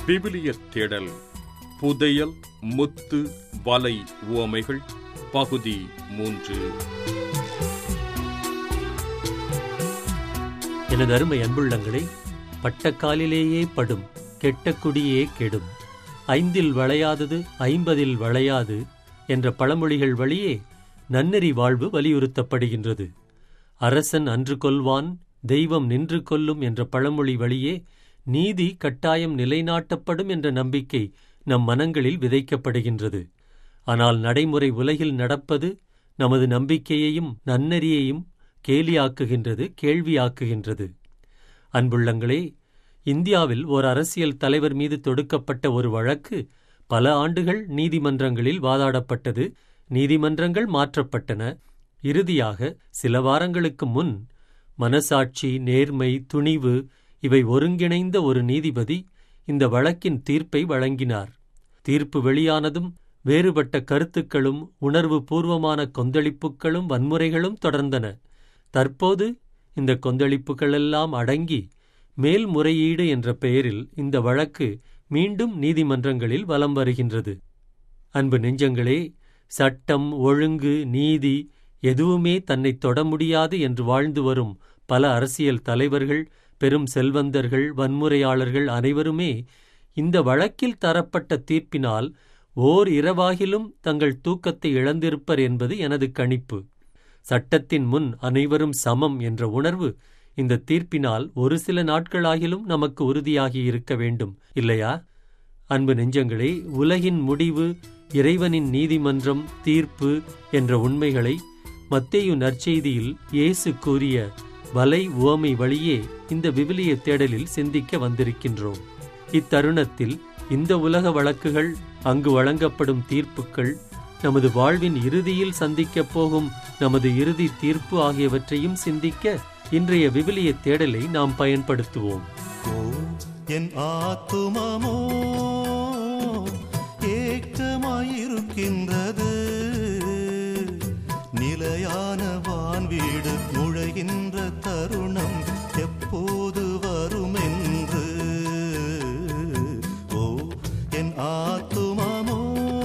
விவிலிய தேடல் புதையல் முத்து வலை உவமைகள் பகுதி மூன்று எனது அருமை அன்புள்ளங்களே பட்டக்காலிலேயே படும் கெட்ட குடியே கெடும் ஐந்தில் வளையாதது ஐம்பதில் வளையாது என்ற பழமொழிகள் வழியே நன்னெறி வாழ்வு வலியுறுத்தப்படுகின்றது அரசன் அன்று கொல்வான் தெய்வம் நின்று கொல்லும் என்ற பழமொழி வழியே நீதி கட்டாயம் நிலைநாட்டப்படும் என்ற நம்பிக்கை நம் மனங்களில் விதைக்கப்படுகின்றது ஆனால் நடைமுறை உலகில் நடப்பது நமது நம்பிக்கையையும் நன்னெறியையும் கேலியாக்குகின்றது கேள்வியாக்குகின்றது அன்புள்ளங்களே இந்தியாவில் ஓர் அரசியல் தலைவர் மீது தொடுக்கப்பட்ட ஒரு வழக்கு பல ஆண்டுகள் நீதிமன்றங்களில் வாதாடப்பட்டது நீதிமன்றங்கள் மாற்றப்பட்டன இறுதியாக சில வாரங்களுக்கு முன் மனசாட்சி நேர்மை துணிவு இவை ஒருங்கிணைந்த ஒரு நீதிபதி இந்த வழக்கின் தீர்ப்பை வழங்கினார் தீர்ப்பு வெளியானதும் வேறுபட்ட கருத்துக்களும் உணர்வு பூர்வமான கொந்தளிப்புகளும் வன்முறைகளும் தொடர்ந்தன தற்போது இந்த கொந்தளிப்புகளெல்லாம் அடங்கி மேல்முறையீடு என்ற பெயரில் இந்த வழக்கு மீண்டும் நீதிமன்றங்களில் வலம் வருகின்றது அன்பு நெஞ்சங்களே சட்டம் ஒழுங்கு நீதி எதுவுமே தன்னை தொட முடியாது என்று வாழ்ந்து வரும் பல அரசியல் தலைவர்கள் பெரும் செல்வந்தர்கள் வன்முறையாளர்கள் அனைவருமே இந்த வழக்கில் தரப்பட்ட தீர்ப்பினால் ஓர் இரவாகிலும் தங்கள் தூக்கத்தை இழந்திருப்பர் என்பது எனது கணிப்பு சட்டத்தின் முன் அனைவரும் சமம் என்ற உணர்வு இந்த தீர்ப்பினால் ஒரு சில நாட்களாகிலும் நமக்கு உறுதியாகி இருக்க வேண்டும் இல்லையா அன்பு நெஞ்சங்களே உலகின் முடிவு இறைவனின் நீதிமன்றம் தீர்ப்பு என்ற உண்மைகளை மத்தேயு நற்செய்தியில் இயேசு கூறிய வலை உவமை வழியே இந்த விவிலிய தேடலில் சிந்திக்க வந்திருக்கின்றோம் இத்தருணத்தில் இந்த உலக வழக்குகள் அங்கு வழங்கப்படும் தீர்ப்புகள் நமது வாழ்வின் இறுதியில் சந்திக்கப் போகும் நமது இறுதி தீர்ப்பு ஆகியவற்றையும் சிந்திக்க இன்றைய விவிலிய தேடலை நாம் பயன்படுத்துவோம் ஓ என் ஆத்துமமோ ஏக்கமாயிருக்கின்றது நிலையான வான்வீடு நுழைகின்ற தருணம் எப்போது வருமென்று ஓ என் ஆத்துமமோ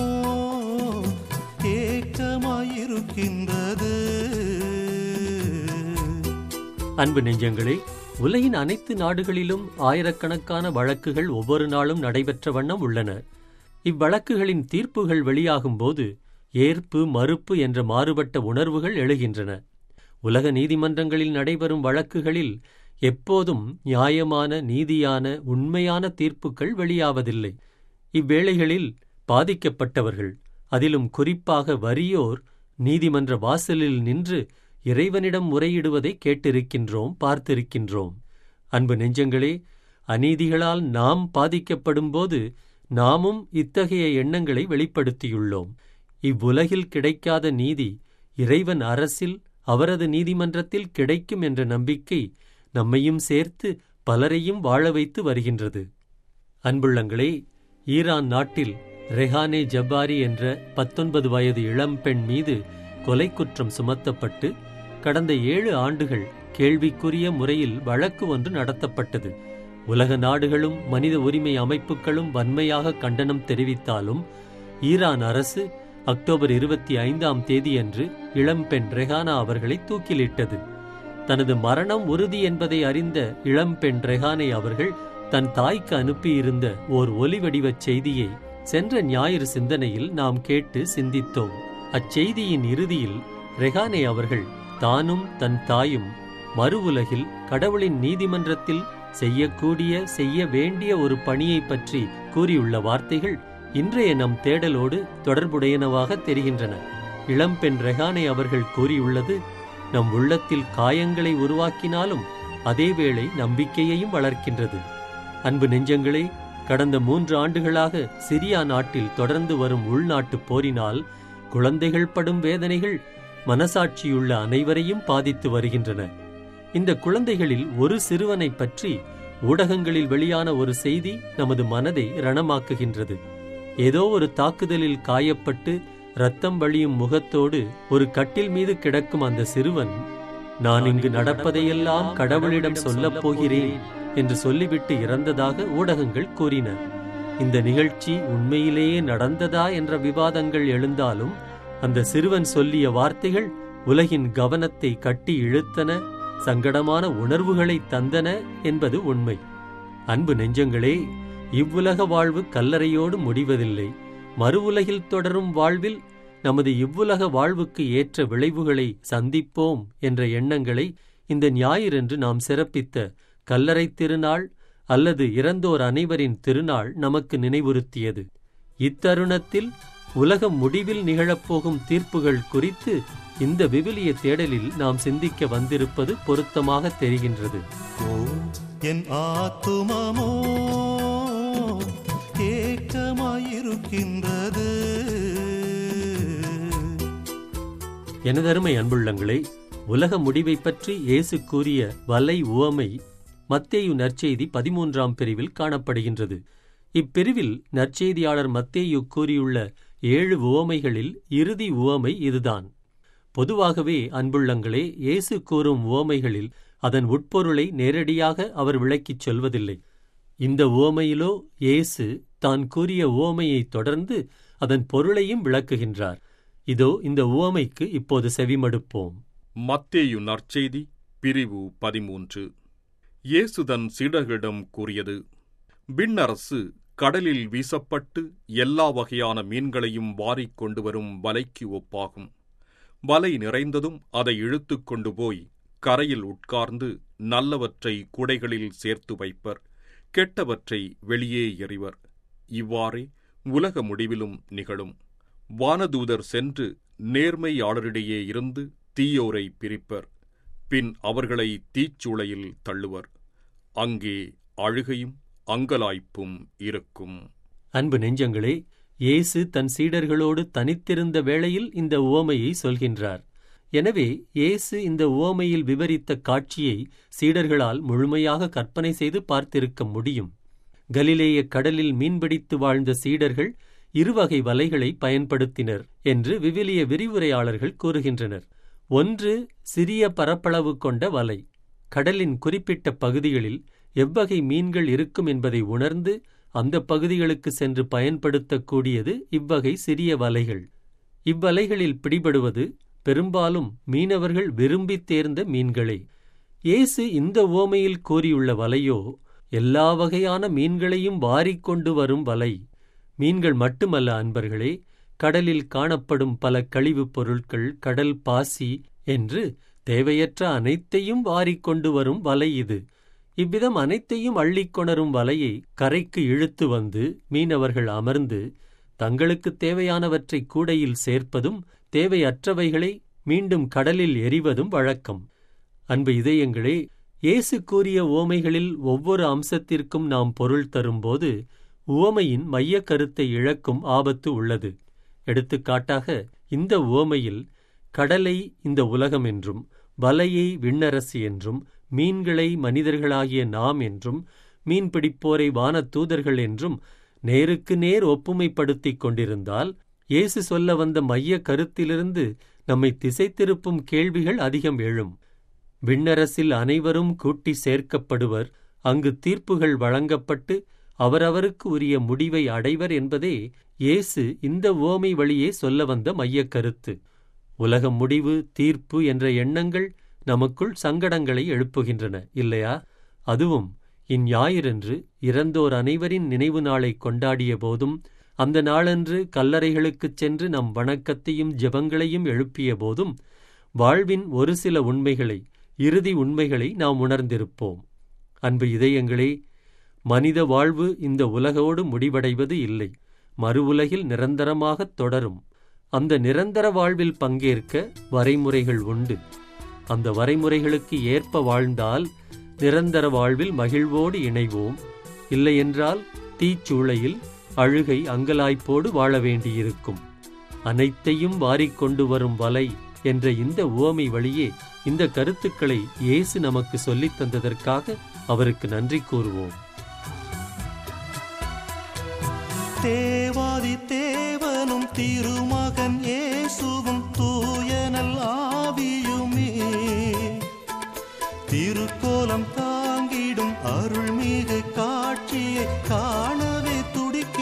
ஏக்கமாயிருக்கின்றது அன்பு நெஞ்சங்களே உலகின் அனைத்து நாடுகளிலும் ஆயிரக்கணக்கான வழக்குகள் ஒவ்வொரு நாளும் நடைபெற்ற வண்ணம் உள்ளன இவ்வழக்குகளின் தீர்ப்புகள் வெளியாகும்போது ஏற்பு மறுப்பு என்ற மாறுபட்ட உணர்வுகள் எழுகின்றன உலக நீதிமன்றங்களில் நடைபெறும் வழக்குகளில் எப்போதும் நியாயமான நீதியான உண்மையான தீர்ப்புகள் வெளியாவதில்லை இவ்வேளைகளில் பாதிக்கப்பட்டவர்கள் அதிலும் குறிப்பாக வறியோர் நீதிமன்ற வாசலில் நின்று இறைவனிடம் முறையிடுவதை கேட்டிருக்கின்றோம் பார்த்திருக்கின்றோம் அன்பு நெஞ்சங்களே அநீதிகளால் நாம் பாதிக்கப்படும்போது நாமும் இத்தகைய எண்ணங்களை வெளிப்படுத்தியுள்ளோம் இவ்வுலகில் கிடைக்காத நீதி இறைவன் அரசில் அவரது நீதிமன்றத்தில் கிடைக்கும் என்ற நம்பிக்கை நம்மையும் சேர்த்து பலரையும் வாழ வைத்து வருகின்றது அன்புள்ளங்களே ஈரான் நாட்டில் ரெஹானே ஜப்பாரி என்ற பத்தொன்பது வயது இளம்பெண் மீது கொலை குற்றம் சுமத்தப்பட்டு கடந்த ஏழு ஆண்டுகள் கேள்விக்குரிய முறையில் வழக்கு ஒன்று நடத்தப்பட்டது உலக நாடுகளும் மனித உரிமை அமைப்புகளும் வன்மையாக கண்டனம் தெரிவித்தாலும் ஈரான் அரசு அக்டோபர் இருபத்தி ஐந்தாம் தேதியன்று இளம்பெண் ரெஹானா அவர்களை தூக்கிலிட்டது தனது மரணம் உறுதி என்பதை அறிந்த இளம்பெண் ரெஹானே அவர்கள் தன் தாய்க்கு அனுப்பியிருந்த ஓர் ஒலிவடிவச் செய்தியை சென்ற ஞாயிறு சிந்தனையில் நாம் கேட்டு சிந்தித்தோம் அச்செய்தியின் இறுதியில் ரெஹானே அவர்கள் தானும் தன் தாயும் மறு உலகில் கடவுளின் நீதிமன்றத்தில் செய்யக்கூடிய செய்ய வேண்டிய ஒரு பணியை பற்றி கூறியுள்ள வார்த்தைகள் இன்றைய நம் தேடலோடு தொடர்புடையனவாக தெரிகின்றன இளம்பெண் ரெஹானே அவர்கள் கூறியுள்ளது நம் உள்ளத்தில் காயங்களை உருவாக்கினாலும் அதேவேளை நம்பிக்கையையும் வளர்க்கின்றது அன்பு நெஞ்சங்களே கடந்த மூன்று ஆண்டுகளாக சிரியா நாட்டில் தொடர்ந்து வரும் உள்நாட்டுப் போரினால் குழந்தைகள் படும் வேதனைகள் மனசாட்சியுள்ள அனைவரையும் பாதித்து வருகின்றன இந்த குழந்தைகளில் ஒரு சிறுவனைப் பற்றி ஊடகங்களில் வெளியான ஒரு செய்தி நமது மனதை ரணமாக்குகின்றது ஏதோ ஒரு தாக்குதலில் காயப்பட்டு ரத்தம் வழியும் முகத்தோடு ஒரு கட்டில் மீது கிடக்கும் அந்த சிறுவன் நான் இங்கு நடப்பதையெல்லாம் கடவுளிடம் சொல்லப் போகிறேன் என்று சொல்லிவிட்டு இறந்ததாக ஊடகங்கள் கூறின இந்த நிகழ்ச்சி உண்மையிலேயே நடந்ததா என்ற விவாதங்கள் எழுந்தாலும் அந்த சிறுவன் சொல்லிய வார்த்தைகள் உலகின் கவனத்தை கட்டி இழுத்தன சங்கடமான உணர்வுகளை தந்தன என்பது உண்மை அன்பு நெஞ்சங்களே இவ்வுலக வாழ்வு கல்லறையோடு முடிவதில்லை மறு உலகில் தொடரும் வாழ்வில் நமது இவ்வுலக வாழ்வுக்கு ஏற்ற விளைவுகளை சந்திப்போம் என்ற எண்ணங்களை இந்த ஞாயிறன்று நாம் சிறப்பித்த கல்லறை திருநாள் அல்லது இறந்தோர் அனைவரின் திருநாள் நமக்கு நினைவுறுத்தியது இத்தருணத்தில் உலகம் முடிவில் நிகழப்போகும் தீர்ப்புகள் குறித்து இந்த விவிலிய தேடலில் நாம் சிந்திக்க வந்திருப்பது பொருத்தமாக தெரிகின்றது ஓ என் ஆத்துமமோ ஏக்கமாயிருக்கின்றது எனதருமை அன்புள்ளங்களே உலக முடிவை பற்றி இயேசு கூறிய வலை உவமை மத்தேயு நற்செய்தி பதிமூன்றாம் பிரிவில் காணப்படுகின்றது இப்பிரிவில் நற்செய்தியாளர் மத்தேயு கூறியுள்ள ஏழு உவமைகளில் இறுதி உவமை இதுதான் பொதுவாகவே அன்புள்ளங்களே இயேசு கூறும் உவமைகளில் அதன் உட்பொருளை நேரடியாக அவர் விளக்கிச் சொல்வதில்லை இந்த உவமையிலோ இயேசு தான் கூறிய உவமையை தொடர்ந்து அதன் பொருளையும் விளக்குகின்றார் இதோ இந்த உவமைக்கு இப்போது செவிமடுப்போம் மத்தேயு நற்செய்தி பிரிவு பதிமூன்று இயேசு தன் சீடர்களிடம் கூறியது விண்ணரசு கடலில் வீசப்பட்டு எல்லா வகையான மீன்களையும் வாரிக் கொண்டு வரும் வலைக்கு ஒப்பாகும் வலை நிறைந்ததும் அதை இழுத்துக் கொண்டு போய் கரையில் உட்கார்ந்து நல்லவற்றை குடைகளில் சேர்த்து வைப்பர் கெட்டவற்றை வெளியே எறிவர் இவ்வாறே உலக முடிவிலும் நிகழும் வானதூதர் சென்று நேர்மையாளரிடையே இருந்து தீயோரை பிரிப்பர் பின் அவர்களை தீச்சூளையில் தள்ளுவர் அங்கே அழுகையும் அங்கலாய்ப்பும் இருக்கும் அன்பு நெஞ்சங்களே இயேசு தன் சீடர்களோடு தனித்திருந்த வேளையில் இந்த உவமையை சொல்கின்றார் எனவே இயேசு இந்த உவமையில் விவரித்த காட்சியை சீடர்களால் முழுமையாக கற்பனை செய்து பார்த்திருக்க முடியும் கலிலேய கடலில் மீன்பிடித்து வாழ்ந்த சீடர்கள் இருவகை வலைகளை பயன்படுத்தினர் என்று விவிலிய விரிவுரையாளர்கள் கூறுகின்றனர் ஒன்று சிறிய பரப்பளவு கொண்ட வலை கடலின் குறிப்பிட்ட பகுதிகளில் எவ்வகை மீன்கள் இருக்கும் என்பதை உணர்ந்து அந்த பகுதிகளுக்கு சென்று பயன்படுத்தக்கூடியது இவ்வகை சிறிய வலைகள் இவ்வலைகளில் பிடிபடுவது பெரும்பாலும் மீனவர்கள் விரும்பித் தேர்ந்த மீன்களே இயேசு இந்த ஓமையில் கூறியுள்ள வலையோ எல்லா வகையான மீன்களையும் வாரிக்கொண்டு வரும் வலை மீன்கள் மட்டுமல்ல அன்பர்களே கடலில் காணப்படும் பல கழிவுப் பொருட்கள் கடல் பாசி என்று தேவையற்ற அனைத்தையும் வாரிக்கொண்டு வரும் வலை இது இவ்விதம் அனைத்தையும் அள்ளிக் கொணரும் வலையை கரைக்கு இழுத்து வந்து மீனவர்கள் அமர்ந்து தங்களுக்கு தேவையானவற்றை கூடையில் சேர்ப்பதும் தேவையற்றவைகளை மீண்டும் கடலில் எறிவதும் வழக்கம் அன்பு இதயங்களே இயேசு கூறிய ஓமைகளில் ஒவ்வொரு அம்சத்திற்கும் நாம் பொருள் தரும்போது உவமையின் மையக் கருத்தை இழக்கும் ஆபத்து உள்ளது எடுத்துக்காட்டாக இந்த உவமையில் கடலை இந்த உலகம் என்றும் வலையை விண்ணரசு என்றும் மீன்களை மனிதர்களாகிய நாம் என்றும் மீன் பிடிப்போரை வானத் தூதர்கள் என்றும் நேருக்கு நேர் ஒப்புமைப்படுத்திக் கொண்டிருந்தால் இயேசு சொல்ல வந்த மைய கருத்திலிருந்து நம்மை திசை திருப்பும் கேள்விகள் அதிகம் எழும் விண்ணரசில் அனைவரும் கூட்டி சேர்க்கப்படுவர் அங்கு தீர்ப்புகள் வழங்கப்பட்டு அவரவருக்கு உரிய முடிவை அடைவர் என்பதே இயேசு இந்த ஓமை வழியே சொல்ல வந்த மையக் கருத்து உலகம் முடிவு தீர்ப்பு என்ற எண்ணங்கள் நமக்குள் சங்கடங்களை எழுப்புகின்றன இல்லையா அதுவும் இந்ஞாயிறன்று இறந்தோர் அனைவரின் நினைவு நாளை கொண்டாடிய போதும் அந்த நாளன்று கல்லறைகளுக்குச் சென்று நம் வணக்கத்தையும் ஜெபங்களையும் எழுப்பிய போதும் வாழ்வின் ஒரு சில உண்மைகளை இறுதி உண்மைகளை நாம் உணர்ந்திருப்போம் அன்பு இதயங்களே மனித வாழ்வு இந்த உலகோடு முடிவடைவது இல்லை மறு உலகில் நிரந்தரமாகத் தொடரும் அந்த நிரந்தர வாழ்வில் பங்கேற்க வரைமுறைகள் உண்டு அந்த வரைமுறைகளுக்கு ஏற்ப வாழ்ந்தால் நிரந்தர வாழ்வில் மகிழ்வோடு இணைவோம் இல்லையென்றால் தீச்சூளையில் அழுகை அங்கலாய்ப்போடு வாழ வேண்டியிருக்கும் அனைத்தையும் வாரிக்கொண்டு வரும் வலை என்ற இந்த உவமை வழியே இந்த கருத்துக்களை இயேசு நமக்கு சொல்லித் தந்ததற்காக அவருக்கு நன்றி கூறுவோம் தேவாதி தேவனும் திருமகன் இயேசுவும் தூயனல் ஆவியுமே திருக்கோலம் தாங்கிடும் அருள்மிகு காட்சியை காணவே துடிக்கின்றோமே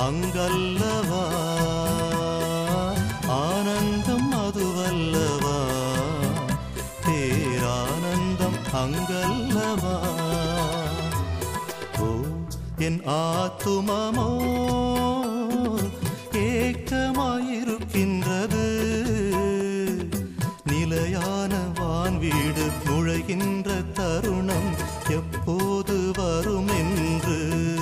அங்கல்லவா ஆனந்தம் அதுவல்லவா பேரானந்தம் அங்கல்லவா ஓ என் ஆத்துமமோ ஏக்கமாயிருக்கின்றது நிலையான வான்வீடு நுழைகின்ற தருணம் எப்போது வரும் என்று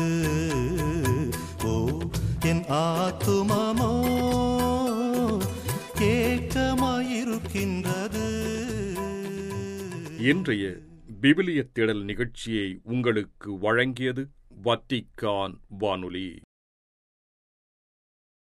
ஓ என் ஆத்துமமோ ஏக்கமாயிருக்கின்றது இன்றைய விவிலிய தேடல் நிகழ்ச்சியை உங்களுக்கு வழங்கியது வத்திக்கான் வானொலி